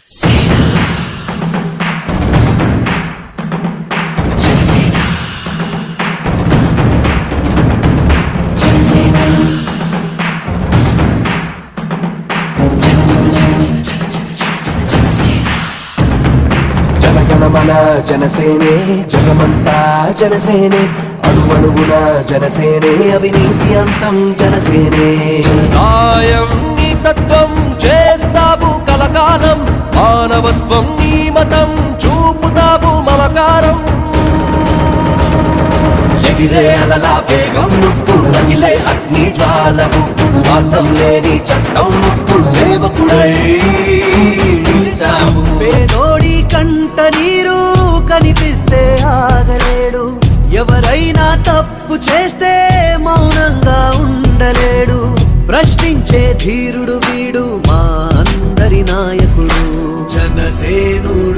జనగణమన జనసేనే జగమంతా జనసేనే అణువణువున జనసేనే అవినీతి అంతం జనసేనే సాయం నీ తత్వం చేస్తావు కలకాలం మానవత్వం నీ మతం చూపుతావు మమకారం ఎగిరే అలలా వేగం నువ్వు రగిలే అగ్ని జ్వాలవు స్వార్థం లేని చట్టం నువ్వు సేవకుడై నిలిచావు పేదోడి కంట నీరు కనిపిస్తే ఆగలేడు ఎవరైనా తప్పు చేస్తే మౌనంగా ఉండలేడు ప్రశ్నించే ధీరుడు వీడు మా అందరి నాయకుడు జనసేనుడు